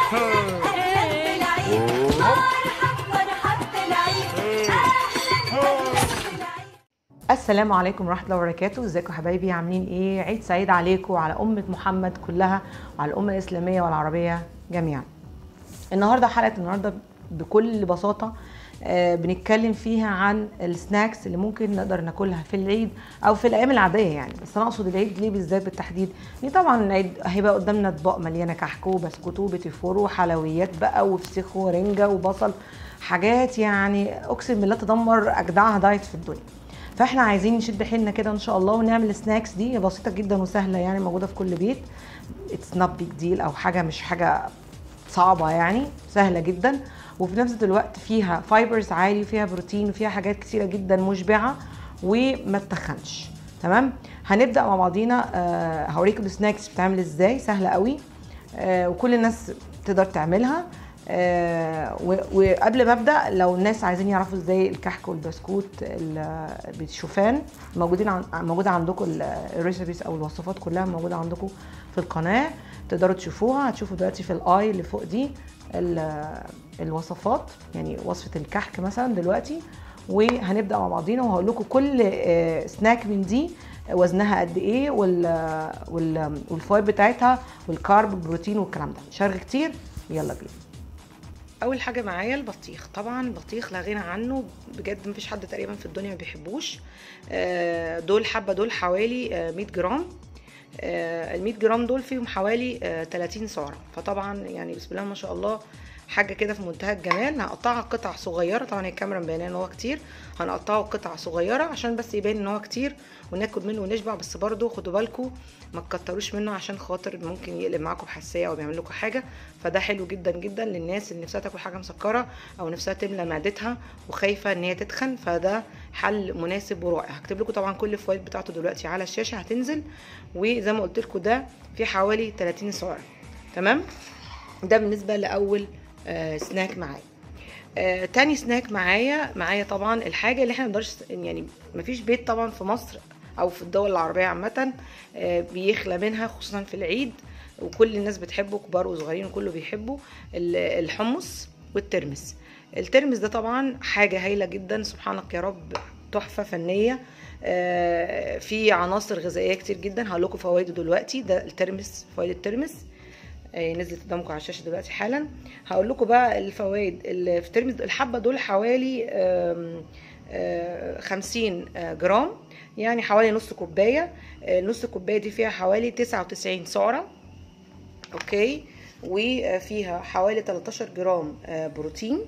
السلام عليكم ورحمة الله وبركاته، ازيكم حبايبي عاملين ايه؟ عيد سعيد عليكم وعلى أمة محمد كلها وعلى الأمة الإسلامية والعربية جميعا. النهارده حلقة النهارده بكل بساطة آه، بنتكلم فيها عن السناكس اللي ممكن نقدر ناكلها في العيد او في الايام العاديه يعني بس انا اقصد العيد ليه بالذات بالتحديد يعني طبعا العيد هيبقى قدامنا اطباق مليانه كحك وبسكوت وبيتي فور وحلويات بقى وفسيخ ورنجه وبصل حاجات يعني اقسم بالله تدمر اجدعها دايت في الدنيا فاحنا عايزين نشد حيلنا كده ان شاء الله ونعمل السناكس دي هي بسيطه جدا وسهله يعني موجوده في كل بيت اتس نوت بيج ديل او حاجه مش حاجه صعبه يعني سهله جدا وفي نفس الوقت فيها فايبرز عالي وفيها بروتين وفيها حاجات كتيره جدا مشبعه وما تتخنش تمام هنبدا مع بعضينا آه هوريكم السناكس بتعمل ازاي سهله قوي آه وكل الناس تقدر تعملها آه و- وقبل ما ابدا لو الناس عايزين يعرفوا ازاي الكحك والبسكوت ال- بالشوفان موجودين عن موجوده عندكم ال- الريسيبيز او الوصفات كلها موجوده عندكم في القناه تقدروا تشوفوها هتشوفوا دلوقتي في الاي اللي فوق دي ال- الوصفات يعني وصفه الكحك مثلا دلوقتي وهنبدا مع بعضينا وهقول لكم كل آه، سناك من دي وزنها قد ايه وال وال والفوائد بتاعتها والكارب والبروتين والكلام ده مش هرغي كتير يلا بينا اول حاجه معايا البطيخ طبعا البطيخ لا غنى عنه بجد مفيش حد تقريبا في الدنيا ما بيحبوش آه، دول حبه دول حوالي آه، 100 جرام ال 100 جرام دول فيهم حوالي آه، 30 سعره فطبعا يعني بسم الله ما شاء الله حاجه كده في منتهى الجمال هقطعها قطع صغيره طبعا هي الكاميرا مبينه ان هو كتير هنقطعه قطع صغيره عشان بس يبان ان هو كتير وناكل منه ونشبع بس برضو خدوا بالكم ما تكتروش منه عشان خاطر ممكن يقلب معاكم بحساسيه او بيعمل لكم حاجه فده حلو جدا جدا للناس اللي نفسها تاكل حاجه مسكره او نفسها تملى معدتها وخايفه ان هي تتخن فده حل مناسب ورائع هكتب لكم طبعا كل الفوائد بتاعته دلوقتي على الشاشه هتنزل وزي ما قلت لكم ده في حوالي 30 سعر تمام ده بالنسبه لاول آه سناك معايا آه تاني سناك معايا معايا طبعا الحاجه اللي احنا مقدرش يعني مفيش بيت طبعا في مصر او في الدول العربيه عامه آه بيخلى منها خصوصا في العيد وكل الناس بتحبه كبار وصغيرين وكله بيحبه ال- الحمص والترمس الترمس ده طبعا حاجه هايله جدا سبحانك يا رب تحفه فنيه آه، في عناصر غذائيه كتير جدا هقول لكم فوائده دلوقتي ده الترمس فوائد الترمس آه، نزلت قدامكم على الشاشه دلوقتي حالا هقول لكم بقى الفوائد اللي في ترمس الحبه دول حوالي آم، آه، 50 آه، جرام يعني حوالي نص كوبايه آه، نص كوبايه دي فيها حوالي 99 سعره اوكي وفيها حوالي 13 جرام آه، بروتين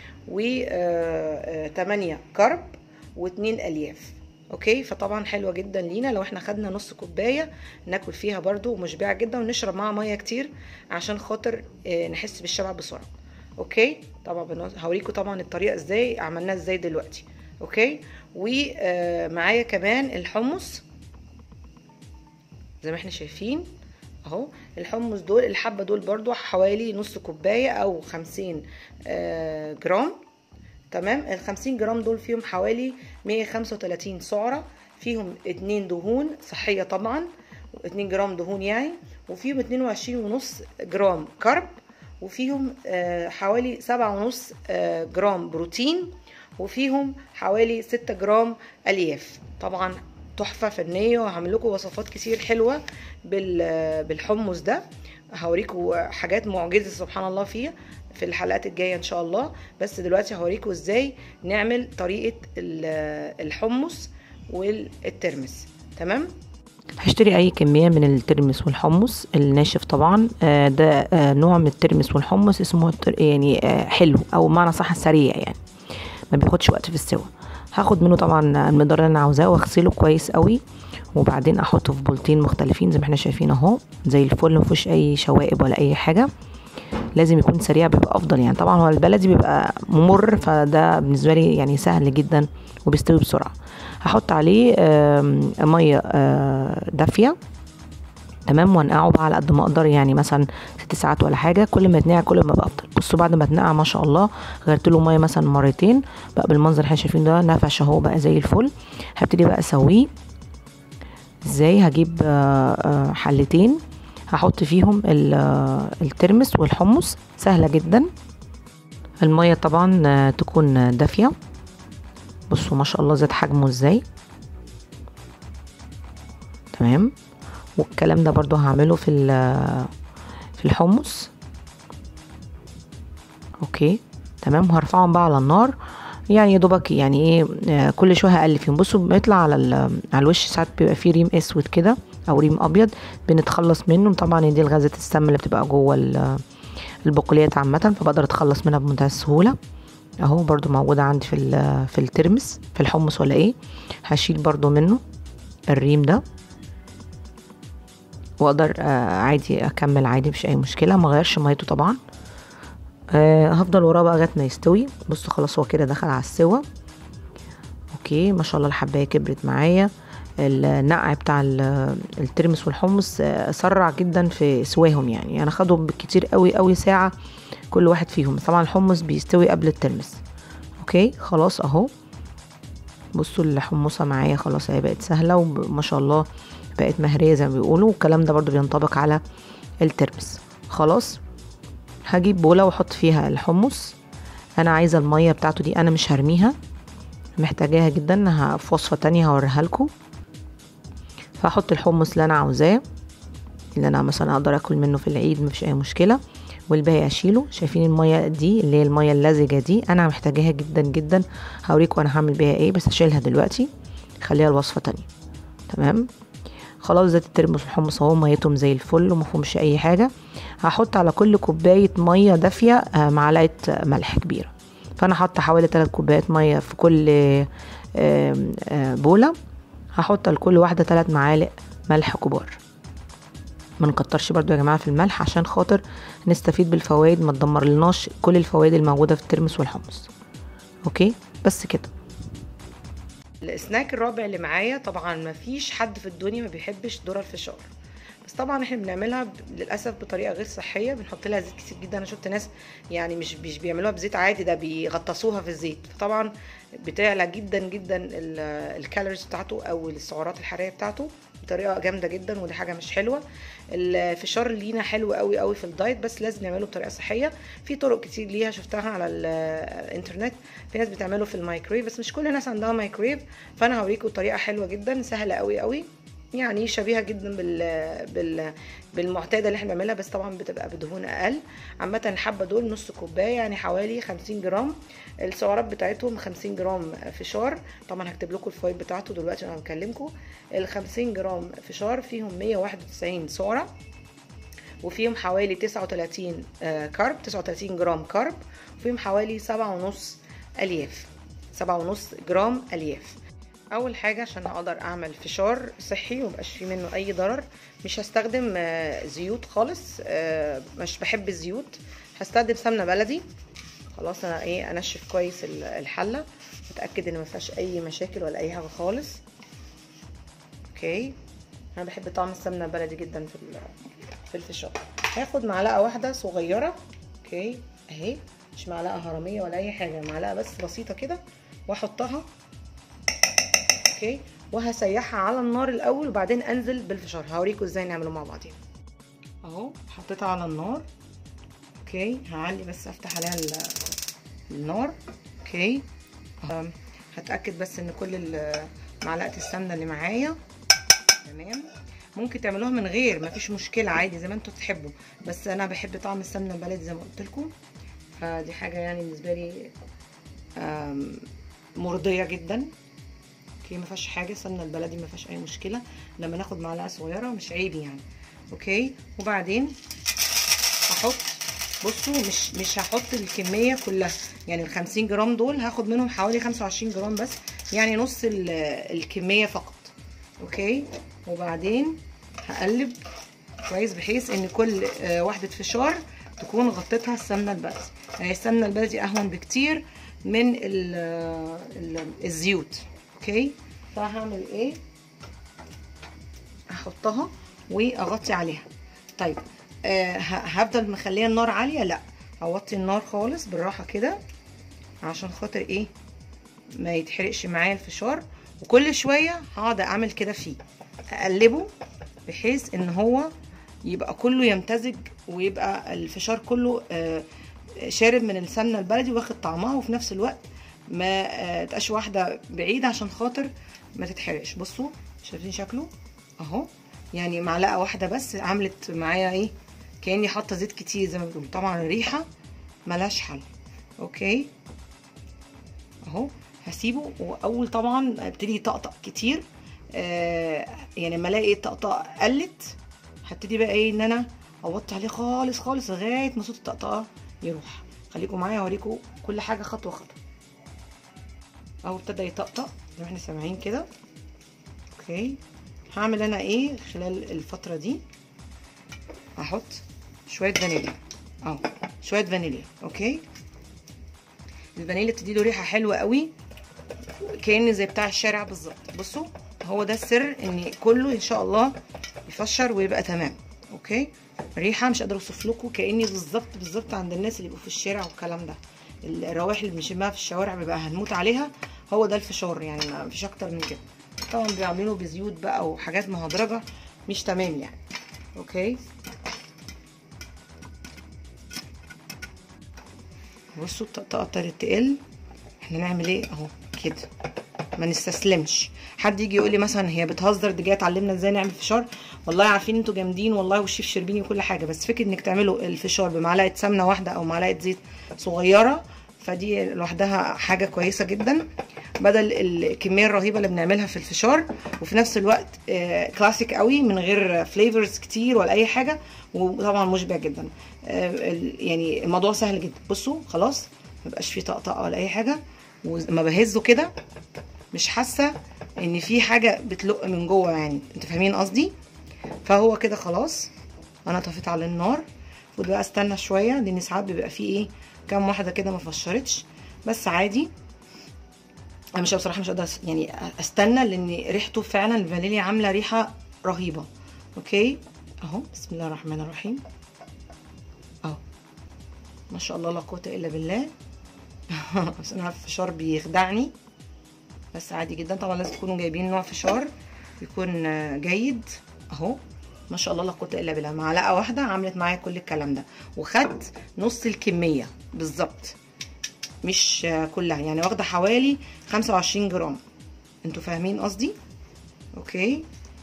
و8 كرب و2 الياف اوكي فطبعا حلوه جدا لينا لو احنا خدنا نص كوبايه ناكل فيها برضو ومشبعه جدا ونشرب معاها ميه كتير عشان خاطر آه، نحس بالشبع بسرعه اوكي طبعا بنو- هوريكم طبعا الطريقه ازاي عملناها ازاي دلوقتي اوكي ومعايا كمان الحمص زي ما احنا شايفين اهو الحمص دول الحبه دول برضو حوالي نص كوبايه او 50 آه، جرام تمام ال 50 جرام دول فيهم حوالي 135 سعره فيهم اتنين دهون صحيه طبعا 2 جرام دهون يعني وفيهم 22 ونص جرام كرب وفيهم آه، حوالي سبعة ونص آه، جرام بروتين وفيهم حوالي 6 جرام الياف طبعا تحفه فنيه وهعمل لكم وصفات كتير حلوه بال- بالحمص ده هوريكم حاجات معجزه سبحان الله فيها في الحلقات الجايه ان شاء الله بس دلوقتي هوريكم ازاي نعمل طريقه ال- الحمص والترمس تمام هشتري اي كميه من الترمس والحمص الناشف طبعا آه، ده آه، نوع من الترمس والحمص اسمه التر- يعني آه، حلو او معنى صح سريع يعني ما بياخدش وقت في السوا هاخد منه طبعا المقدار اللي انا عاوزاه واغسله كويس قوي وبعدين احطه في بولتين مختلفين زي ما احنا شايفين اهو زي الفل ما فيهوش اي شوائب ولا اي حاجه لازم يكون سريع بيبقى افضل يعني طبعا هو البلدي بيبقى ممر فده بالنسبه لي يعني سهل جدا وبيستوي بسرعه هحط عليه آم، ميه آه، دافيه تمام وانقعه بقى على قد ما اقدر يعني مثلا ست ساعات ولا حاجه كل ما يتنقع كل ما يبقى افضل بصوا بعد ما اتنقع ما شاء الله غيرت له ميه مثلا مرتين بقى بالمنظر اللي احنا شايفين ده نفش اهو بقى زي الفل هبتدي بقى اسويه ازاي هجيب آه، آه، حلتين هحط فيهم الترمس والحمص سهلة جدا المية طبعا تكون دافية بصوا ما شاء الله زاد حجمه ازاي تمام والكلام ده برضو هعمله في في الحمص اوكي تمام وهرفعهم بقى على النار يعني يا دوبك يعني ايه كل شويه هقلب فيهم بصوا بيطلع على على الوش ساعات بيبقى فيه ريم اسود كده او ريم ابيض بنتخلص منه طبعا دي الغازات السم اللي بتبقى جوه البقوليات عامه فبقدر اتخلص منها بمنتهى السهوله اهو برضو موجوده عندي في في الترمس في الحمص ولا ايه هشيل برضو منه الريم ده واقدر آه عادي اكمل عادي مفيش اي مشكله ما غيرش ميته طبعا آه هفضل وراه بقى لغايه ما يستوي بصوا خلاص هو كده دخل على السوا اوكي ما شاء الله الحبايه كبرت معايا النقع بتاع الترمس والحمص آه سرع جدا في سواهم يعني انا خدهم بالكتير قوي قوي ساعه كل واحد فيهم طبعا الحمص بيستوي قبل الترمس اوكي خلاص اهو بصوا الحمصه معايا خلاص هي بقت سهله وما شاء الله بقت مهريه زي ما بيقولوا والكلام ده برضو بينطبق على الترمس خلاص هجيب بوله واحط فيها الحمص انا عايزه الميه بتاعته دي انا مش هرميها محتاجاها جدا في وصفه تانية هوريها لكم فهحط الحمص اللي انا عاوزاه اللي انا مثلا اقدر اكل منه في العيد مفيش اي مشكله والباقي اشيله شايفين الميه دي اللي هي الميه اللزجه دي انا محتاجاها جدا جدا هوريكم انا هعمل بيها ايه بس اشيلها دلوقتي خليها لوصفه تانية تمام خلاص زيت الترمس والحمص اهو ميتهم زي الفل ومفهومش اي حاجه هحط على كل كوبايه ميه دافيه معلقه ملح كبيره فانا حاطه حوالي 3 كوبايات ميه في كل بوله هحط لكل واحده 3 معالق ملح كبار ما نكترش برضو يا جماعه في الملح عشان خاطر نستفيد بالفوائد ما تدمر لناش كل الفوائد الموجوده في الترمس والحمص اوكي بس كده السناك الرابع اللي معايا طبعا ما فيش حد في الدنيا ما بيحبش ذره الفشار بس طبعا احنا بنعملها ب... للاسف بطريقه غير صحيه بنحط لها زيت كتير جدا انا شفت ناس يعني مش مش بيعملوها بزيت عادي ده بيغطسوها في الزيت فطبعا بتعلى جدا جدا الكالوريز بتاعته او السعرات الحراريه بتاعته بطريقه جامده جدا ودي حاجه مش حلوه الفشار لينا حلو قوي قوي في الدايت بس لازم نعمله بطريقه صحيه في طرق كتير ليها شفتها على الانترنت في ناس بتعمله في المايكرويف بس مش كل الناس عندها مايكرويف فانا هوريكم طريقه حلوه جدا سهله قوي قوي يعني شبيهه جدا بال بال بالمعتاده اللي احنا بنعملها بس طبعا بتبقى بدهون اقل عامه الحبه دول نص كوبايه يعني حوالي 50 جرام السعرات بتاعتهم 50 جرام فشار طبعا هكتب لكم الفوائد بتاعته دلوقتي وانا بكلمكم ال 50 جرام فشار فيهم 191 سعره وفيهم حوالي 39 كارب 39 جرام كارب وفيهم حوالي 7.5 الياف 7.5 جرام الياف اول حاجه عشان اقدر اعمل فشار صحي ومبقاش فيه منه اي ضرر مش هستخدم زيوت خالص مش بحب الزيوت هستخدم سمنه بلدي خلاص انا ايه انشف كويس الحله اتاكد ان ما فيهاش اي مشاكل ولا اي حاجه خالص اوكي انا بحب طعم السمنه البلدي جدا في في الفشار هاخد معلقه واحده صغيره اوكي اهي مش معلقه هرميه ولا اي حاجه معلقه بس بسيطه كده واحطها اوكي وهسيحها على النار الاول وبعدين انزل بالفشار هوريكم ازاي نعمله مع بعضين اهو حطيتها على النار اوكي هعلي بس افتح عليها النار اوكي هتاكد بس ان كل معلقه السمنه اللي معايا تمام ممكن تعملوها من غير مفيش مشكله عادي زي ما انتوا تحبوا بس انا بحب طعم السمنه البلدي زي ما قلت لكم فدي حاجه يعني بالنسبه لي مرضيه جدا اوكي ما فيهاش حاجه السمنه البلدي ما فيهاش اي مشكله لما ناخد معلقه صغيره مش عيب يعني اوكي وبعدين هحط بصوا مش مش هحط الكميه كلها يعني ال 50 جرام دول هاخد منهم حوالي 25 جرام بس يعني نص الكميه فقط اوكي وبعدين هقلب كويس بحيث ان كل واحده فشار تكون غطيتها السمنه البلدي يعني السمنه البلدي اهون بكتير من ال ال الزيوت اوكي فهعمل ايه هحطها واغطي عليها طيب آه هفضل مخليه النار عاليه لا هوطي النار خالص بالراحه كده عشان خاطر ايه ما يتحرقش معايا الفشار وكل شويه هقعد اعمل كده فيه اقلبه بحيث ان هو يبقى كله يمتزج ويبقى الفشار كله آه، شارب من السمنه البلدي واخد طعمها وفي نفس الوقت ما آه، تبقاش واحده بعيده عشان خاطر ما تتحرقش بصوا شايفين شكله اهو يعني معلقه واحده بس عملت معايا ايه كاني حاطه زيت كتير زي ما بتقول طبعا الريحه ملهاش حل اوكي اهو هسيبه واول طبعا ابتدي يطقطق كتير آه يعني لما الاقي الطقطقه قلت هبتدي بقى ايه ان انا اوطي عليه خالص خالص لغايه ما صوت الطقطقه يروح خليكم معايا اوريكم كل حاجه خطوه خطوه اهو ابتدى يطقطق زي ما احنا سامعين كده اوكي هعمل انا ايه خلال الفتره دي هحط شويه فانيليا اهو شويه فانيليا اوكي الفانيليا بتدي له ريحه حلوه قوي كأن زي بتاع الشارع بالظبط بصوا هو ده السر ان كله ان شاء الله يفشر ويبقى تمام اوكي ريحه مش قادره اوصف لكم كاني بالظبط بالظبط عند الناس اللي بيبقوا في الشارع والكلام ده الروائح اللي بنشمها في الشوارع بيبقى هنموت عليها هو ده الفشار يعني ما فيش اكتر من كده طبعا بيعملوا بزيوت بقى وحاجات مهدرجه مش تمام يعني اوكي بصوا الطقطقه ابتدت تقل احنا نعمل ايه اهو كده ما نستسلمش حد يجي يقول لي مثلا هي بتهزر دي جايه تعلمنا ازاي نعمل فشار والله عارفين انتوا جامدين والله والشيف شربيني وكل حاجه بس فكره انك تعملوا الفشار بمعلقه سمنه واحده او معلقه زيت صغيره فدي لوحدها حاجه كويسه جدا بدل الكميه الرهيبه اللي بنعملها في الفشار وفي نفس الوقت آه، كلاسيك قوي من غير فليفرز كتير ولا اي حاجه وطبعا مشبع جدا آه، ال- يعني الموضوع سهل جدا بصوا خلاص مبقاش فيه طقطقه ولا اي حاجه وما بهزه كده مش حاسه ان في حاجه بتلق من جوه يعني انتوا فاهمين قصدي فهو كده خلاص انا طفيت على النار المفروض بقى استنى شويه لان ساعات بيبقى فيه ايه كام واحده كده ما فشرتش بس عادي انا مش بصراحه مش قادره أس- يعني استنى لان ريحته فعلا الفانيليا عامله ريحه رهيبه اوكي اهو بسم الله الرحمن الرحيم اهو ما شاء الله لا قوه الا بالله بس انا عارفه الفشار بيخدعني بس عادي جدا طبعا لازم تكونوا جايبين نوع فشار يكون آه، جيد اهو ما شاء الله لا قوه الا بالله معلقه واحده عملت معايا كل الكلام ده وخدت نص الكميه بالظبط مش آه، كلها يعني واخده حوالي 25 جرام انتوا فاهمين قصدي اوكي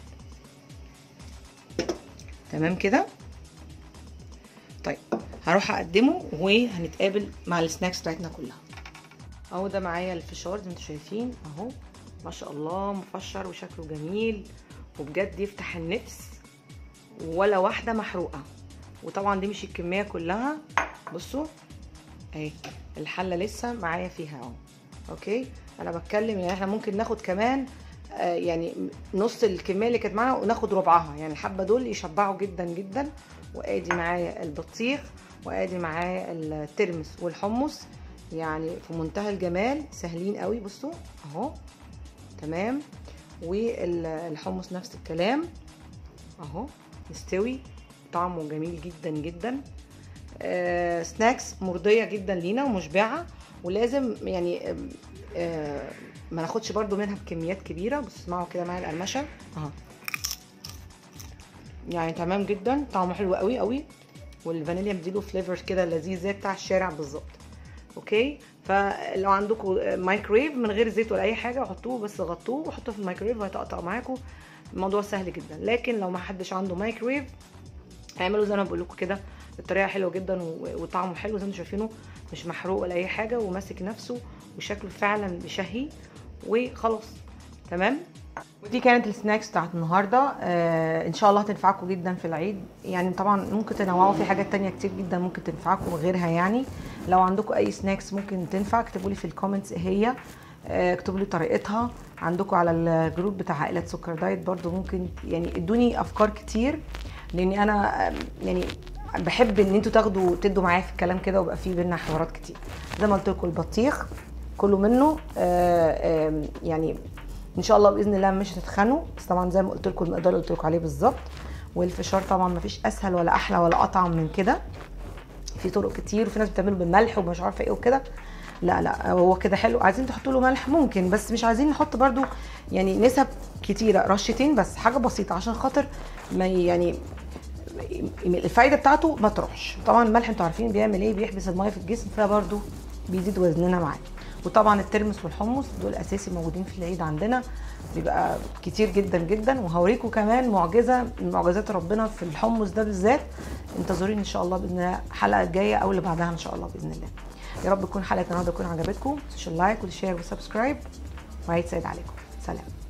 تمام كده طيب هروح اقدمه وهنتقابل مع السناكس بتاعتنا كلها اهو ده معايا الفشار زي ما انتوا شايفين اهو ما شاء الله مفشر وشكله جميل وبجد يفتح النفس ولا واحده محروقه وطبعا دي مش الكميه كلها بصوا اهي الحله لسه معايا فيها اهو اوكي انا بتكلم يعني احنا ممكن ناخد كمان آه يعني نص الكميه اللي كانت معانا وناخد ربعها يعني الحبه دول يشبعوا جدا جدا وادي معايا البطيخ وادي معايا الترمس والحمص يعني في منتهى الجمال سهلين قوي بصوا اهو تمام والحمص نفس الكلام اهو مستوي طعمه جميل جدا جدا آه سناكس مرضيه جدا لينا ومشبعه ولازم يعني آه آه ما ناخدش برضو منها بكميات كبيره بصوا اسمعوا كده معايا القرمشه اهو يعني تمام جدا طعمه حلو قوي قوي والفانيليا مديله فليفر كده لذيذ زي بتاع الشارع بالظبط اوكي فلو عندكم مايكرويف من غير زيت ولا اي حاجه حطوه بس غطوه وحطوه في الميكرويف وهيطقطق معاكم الموضوع سهل جدا لكن لو ما حدش عنده مايكرويف اعملوا زي ما بقول لكم كده الطريقه حلوه جدا و- وطعمه حلو زي ما انتم شايفينه مش محروق ولا اي حاجه وماسك نفسه وشكله فعلا بيشهي وخلاص تمام ودي كانت السناكس بتاعت النهارده آه ان شاء الله هتنفعكم جدا في العيد يعني طبعا ممكن تنوعوا في حاجات تانية كتير جدا ممكن تنفعكم غيرها يعني لو عندكم اي سناكس ممكن تنفع اكتبوا لي في الكومنتس ايه هي آه، اكتبوا لي طريقتها عندكم على الجروب بتاع عائله سكر دايت برضو ممكن يعني ادوني افكار كتير لاني انا آه، يعني بحب ان انتوا تاخدوا تدوا معايا في الكلام كده ويبقى في بينا حوارات كتير زي ما قلت لكم البطيخ كله منه آه، آم، يعني ان شاء الله باذن الله مش هتتخنوا بس طبعا زي ما قلت لكم المقدار اللي قلت لكم عليه بالظبط والفشار طبعا ما فيش اسهل ولا احلى ولا اطعم من كده في طرق كتير وفي ناس بتعمله بالملح ومش عارفه ايه وكده لا لا هو كده حلو عايزين تحطوا له ملح ممكن بس مش عايزين نحط برده يعني نسب كتيره رشتين بس حاجه بسيطه عشان خاطر ما ي- يعني الفايده بتاعته ما تروحش طبعا الملح انتوا عارفين بيعمل ايه بيحبس الميه في الجسم فبرده بيزيد وزننا معاه وطبعا الترمس والحمص دول اساسي موجودين في العيد عندنا بيبقى كتير جدا جدا وهوريكم كمان معجزه من معجزات ربنا في الحمص ده بالذات انتظروني ان شاء الله باذن الله الحلقه الجايه او اللي بعدها ان شاء الله باذن الله يا رب تكون حلقه النهارده تكون عجبتكم تنسوا اللايك والشير والسبسكرايب وعيد سعيد عليكم سلام